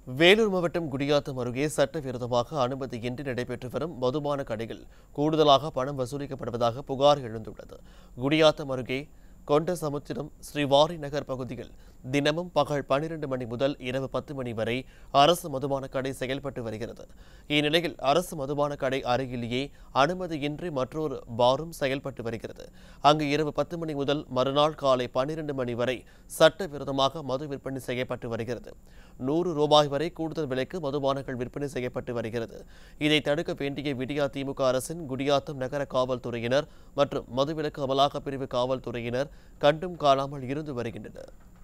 வேலூர் மாவட்டம் குடியாத்தம் அருகே சட்டவிரோதமாக அனுமதியின்றி நடைபெற்று வரும் மதுபான கடையில் கூடுதலாக பணம் வசூலிக்கப்படுவதாக புகார் எழுந்துள்ளது குடியாத்தம் அருகே கொண்ட சமுத்திரம் ஸ்ரீவாரி நகர் பகுதியில் தினமும் பகல் பன்னிரண்டு மணி முதல் இரவு பத்து மணி வரை அரசு மதுபான கடை செயல்பட்டு வருகிறது இந்நிலையில் அரசு மதுபான கடை அருகிலேயே அனுமதியின்றி மற்றொரு பாரும் செயல்பட்டு வருகிறது அங்கு இரவு பத்து மணி முதல் மறுநாள் காலை பன்னிரண்டு மணி வரை சட்டவிரோதமாக மது விற்பனை செய்யப்பட்டு வருகிறது நூறு ரூபாய் வரை கூடுதல் விலைக்கு மதுபானங்கள் விற்பனை செய்யப்பட்டு வருகிறது இதை தடுக்க வேண்டிய விடியா திமுக அரசின் குடியாத்தம் நகர காவல்துறையினர் மற்றும் மதுவிலக்கு அமலாக்கப் பிரிவு காவல்துறையினர் கண்டும் காணாமல் இருந்து வருகின்றனர்